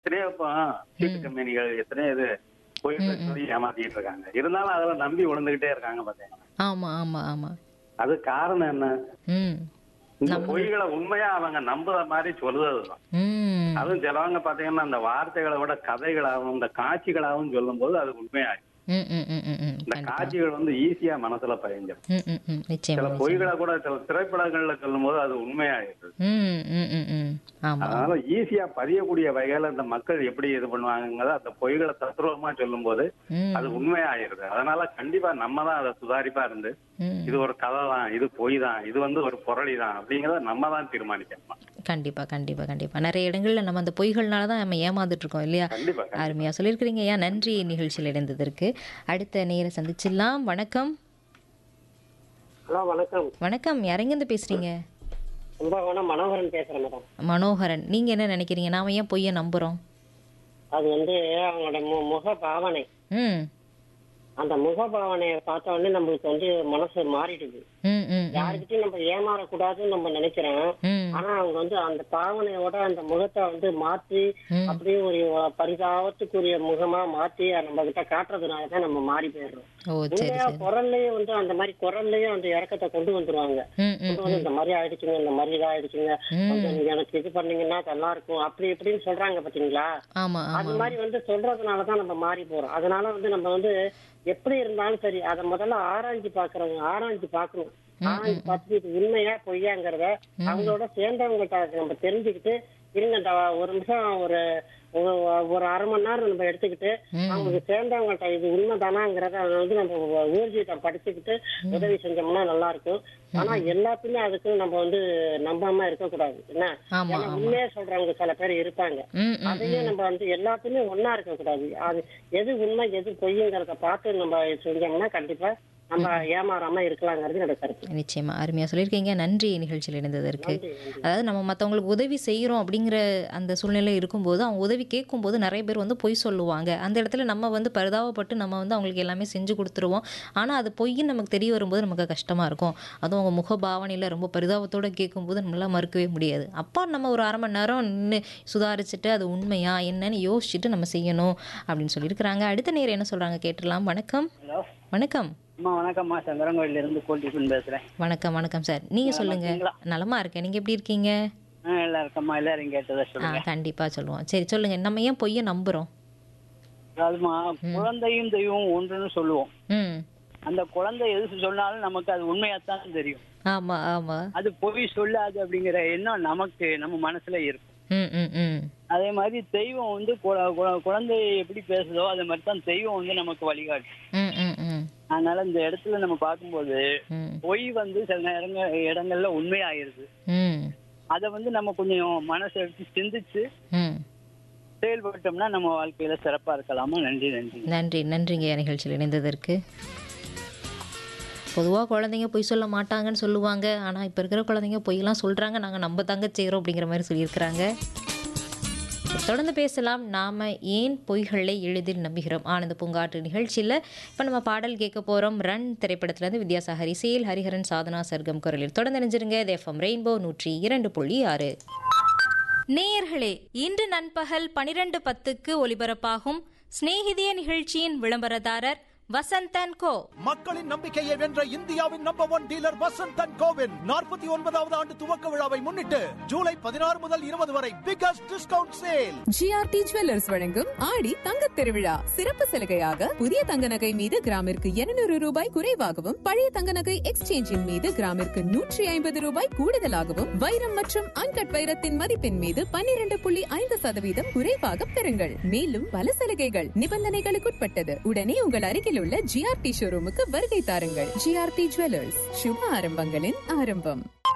எத்தனையோ இப்போ சீட்டு கம்பெனிகள் எத்தனையோ இது கோயில்களை சொல்லி ஏமாத்திட்டு இருக்காங்க இருந்தாலும் அதுல நம்பி விழுந்துகிட்டே இருக்காங்க பாத்தீங்கன்னா ஆமா ஆமா ஆமா அது காரணம் என்ன ம் இந்த பொய்களை உண்மையா அவங்க நம்புற மாதிரி சொல்றதுதான் ம் அதுவும் சிலவங்க பாத்தீங்கன்னா அந்த வார்த்தைகளை விட கதைகளாகவும் இந்த காட்சிகளாகவும் சொல்லும்போது அது உண்மையாகும் ம் ம் ம் ம் ம் இந்த காட்சிகள் வந்து ஈஸியா மனசுல பதிஞ்சிடும் ம் ம் ம் நிச்சயமா சில நிச்சயமா. பொய்களை கூட சில திரைப்படங்கள்ல சொல்லும்போது அது உண்மையாயிடுது ம் ம் ம் ம் ஆமா அதனால ஈஸியா பதியக்கூடிய வகையில இந்த மக்கள் எப்படி இது பண்ணுவாங்கங்கிறத அந்த பொய்களை தத்ரூபமா சொல்லும்போது ம் அது உண்மையாயிருது அதனால கண்டிப்பா நம்ம தான் அதை சுதாரிப்பா இருந்து ம் இது ஒரு கதை தான் இது பொய் தான் இது வந்து ஒரு புரளி தான் அப்படிங்கறத நம்ம தான் தீர்மானிக்கணும் கண்டிப்பா கண்டிப்பா கண்டிப்பா நிறைய இடங்கள்ல நம்ம அந்த பொய்கள்னால தான் நம்ம ஏமாந்துட்டு இருக்கோம் இல்லையா கண்டிப்பா கண்டிப்பா. அருமையா சொல்லியிருக்கிறீங்க ஐயா நன்றி நிகழ்ச்சியில் இணைந்ததற்கு அடுத்த நேரம் சந்திச்சிடலாம் வணக்கம் ஹலோ வணக்கம் வணக்கம் யாரெங்கேருந்து பேசுறீங்க கும்பகோணம் மனோகரன் பேசுறேன் மேடம் மனோகரன் நீங்க என்ன நினைக்கிறீங்க நாம ஏன் பொய்யை நம்புறோம் அது வந்து அவங்களோட மு- முக பாவனை ம் அந்த முக பாவனையை பார்த்த உடனே நம்மளுக்கு வந்து மனசு மாறிடுது ம் ம் யாருக்கிட்டையும் நம்ம ஏமாறக்கூடாதுன்னு நம்ம நினைக்கிறோம் ம் ஆனா அவங்க வந்து அந்த பாவனையோட அந்த முகத்தை வந்து மாத்தி ம். அப்படியே ஒரு பரிதாபத்துக்குரிய முகமா மாத்தி நம்ம கிட்ட காட்டுறதுனாலதான் நம்ம மாறி போயிடுறோம் ஓ சரி உண்மையா சரி குரல்லையே வந்து அந்த மாதிரி குரல்லையே அந்த இறக்கத்தை கொண்டு வந்துருவாங்க ம் ம் கொண்டு வந்து இந்த மாதிரி ஆயிடுச்சுங்க இந்த மாதிரி இதா ஆயிடுச்சுங்க ம். கொஞ்சம் நீங்க எனக்கு இது பண்ணீங்கன்னா நல்லா இருக்கும் அப்படி இப்படின்னு சொல்றாங்க பாத்தீங்களா ஆமா அது ஆமா மாதிரி வந்து சொல்றதுனாலதான் நம்ம மாறி போறோம் அதனால வந்து நம்ம வந்து எப்படி இருந்தாலும் சரி அதை முதல்ல ஆராய்ஞ்சு பாக்குறவங்க ஆராய்ஞ்சு பாக்கணும் ஆராய்ஞ்சு பார்த்துட்டு இது உண்மையா பொய்யாங்கிறத அவங்களோட சேர்ந்தவங்கள்ட்ட நம்ம தெரிஞ்சுக்கிட்டு இருங்க இந்த ஒரு நிமிஷம் ஒரு ஒரு ஒரு அரை மணி நேரம் நம்ம எடுத்துக்கிட்டு ம். அவங்களுக்கு சேர்ந்தவங்கள்ட்ட இது உண்மைதானாங்கிறத அதை வந்து நம்ம ஊர்ஜித்தை படிச்சுக்கிட்டு உதவி செஞ்சோம்னா நல்லா இருக்கும் ஆனா எல்லாத்தையுமே அதுக்கு நம்ம வந்து நம்பாம இருக்கக்கூடாது என்ன ஆமா ஏன்னா ஆமா உண்மையா சொல்றவங்க சில பேர் இருப்பாங்க ம் ம் அதையும் நம்ம வந்து எல்லாத்துலயும் ஒண்ணா இருக்க கூடாது அது எது உண்மை எது பொய்யுங்கிறத பார்த்து நம்ம செஞ்சோம்னா கண்டிப்பா நம்ம ஏமாறாம இருக்கலாங்கிறது என்னோட கருத்து நிச்சயமா அருமையா சொல்லியிருக்கீங்க நன்றி நிகழ்ச்சியில் இணைந்ததற்கு நன்றி, நன்றி. அதாவது நம்ம மற்றவங்களுக்கு உதவி செய்கிறோம் அப்படிங்கிற அந்த சூழ்நிலை இருக்கும்போது அவங்க உதவி கேட்கும்போது நிறைய பேர் வந்து பொய் சொல்லுவாங்க அந்த இடத்துல நம்ம வந்து பரிதாபப்பட்டு நம்ம வந்து அவங்களுக்கு எல்லாமே செஞ்சு கொடுத்துருவோம் ஆனால் அது பொய்ன்னு நமக்கு தெரிய வரும்போது நமக்கு கஷ்டமாக இருக்கும் அதுவும் அவங்க முகபாவனையில் ரொம்ப பரிதாபத்தோடு கேட்கும்போது நம்மளால் மறுக்கவே முடியாது அப்போ நம்ம ஒரு அரை மணி நேரம் நின்று சுதாரிச்சுட்டு அது உண்மையா என்னன்னு யோசிச்சுட்டு நம்ம செய்யணும் அப்படின்னு சொல்லியிருக்கிறாங்க அடுத்த நேரம் என்ன சொல்கிறாங்க கேட்டுடலாம் வணக்கம் ஹலோ வணக்கம் அம்மா வணக்கம்மா சங்கரங்கோயில இருந்து கோட்டிப்பன் பேசுறேன் வணக்கம் வணக்கம் சார் நீங்கள் சொல்லுங்கள் நலமா இருக்கேன் நீங்கள் எப்படி இருக்கீங்க நல்லா இருக்கம்மா எல்லாரும் கேட்டதை ஆ கண்டிப்பா சொல்லுவோம் சரி சொல்லுங்க நம்ம ஏன் பொய்யை நம்புறோம் அதுமா குழந்தையும் தெய்வம் ஒன்றுன்னு சொல்லுவோம் ம் அந்த குழந்தை எது சொன்னாலும் நமக்கு அது உண்மையாத்தான் தெரியும் ஆமா ஆமா அது பொய் சொல்லாது அப்படிங்கிற எண்ணம் நமக்கு நம்ம மனசுல இருக்கும் ம் ம் ம் அதே மாதிரி தெய்வம் வந்து குழ- குழ- குழந்தை எப்படி பேசுதோ அதே மாதிரி தான் தெய்வம் வந்து நமக்கு வழிகாட்டும் ம் ம் ம் அதனால இந்த இடத்துல நம்ம பார்க்கும்போது ம் பொய் வந்து சில நேரங்க இடங்கள்ல உண்மையாயிருது ம் அதை வந்து நம்ம கொஞ்சம் மனசை எடுத்து சிந்திச்சு ம் செயல்பட்டோம்னா நம்ம வாழ்க்கையில சிறப்பா இருக்கலாமா நன்றி நன்றி நன்றி நன்றிங்க நிகழ்ச்சியில் இணைந்ததற்கு பொதுவாக குழந்தைங்க பொய் சொல்ல மாட்டாங்கன்னு சொல்லுவாங்க ஆனால் இப்போ இருக்கிற குழந்தைங்க பொய்யெல்லாம் சொல்கிறாங்க நாங்கள் நம்ம தாங்க செய்கிறோம் அப்படிங்கிற மாதிரி சொல்லியிருக்கிறாங்க தொடர்ந்து பேசலாம் நாம் ஏன் பொய்களை எளிதில் நம்புகிறோம் ஆனந்த பூங்காற்று நிகழ்ச்சியில் இப்போ நம்ம பாடல் கேட்க போகிறோம் ரன் திரைப்படத்துலேருந்து வித்யாசாகரி சேல் ஹரிஹரன் சாதனா சர்க்கம் குரலில் தொடர்ந்து நினைஞ்சிருங்க எஃப்எம் ரெயின்போ நூற்றி இரண்டு புள்ளி ஆறு நேயர்களே இன்று நண்பகல் பனிரெண்டு பத்துக்கு ஒலிபரப்பாகும் சிநேகிதிய நிகழ்ச்சியின் விளம்பரதாரர் வசந்தன் கோ மக்களின் நம்பிக்கையை வென்ற இந்தியாவின் number one dealer Vasanth and கோவின் நாற்பத்தி ஒன்பதாவது ஆண்டு துவக்க விழாவை முன்னிட்டு ஜூலை பதினாறு முதல் இருபது வரை biggest discount sale GRT jewellers வழங்கும் ஆடி தங்கத் திருவிழா சிறப்பு சலுகையாக புதிய தங்க நகை மீது கிராமிற்கு 200 ரூபாய் குறைவாகவும் பழைய தங்க நகை எக்ஸ்சேஞ்சின் மீது கிராமிற்கு நூற்றி ஐம்பது ரூபாய் கூடுதலாகவும் வைரம் மற்றும் அன்கட் வைரத்தின் மதிப்பின் மீது பன்னிரண்டு புள்ளி ஐந்து சதவீதம் குறைவாக பெறுங்கள் மேலும் பல சலுகைகள் நிபந்தனைகளுக்குட்பட்டது உடனே உங்கள் அருகில் உள்ள ஜிஆர்டி ஷோரூமுக்கு வருகை தாருங்கள் ஜிஆர்டி ஜுவல்லர்ஸ் சுப ஆரம்பங்களின் ஆரம்பம்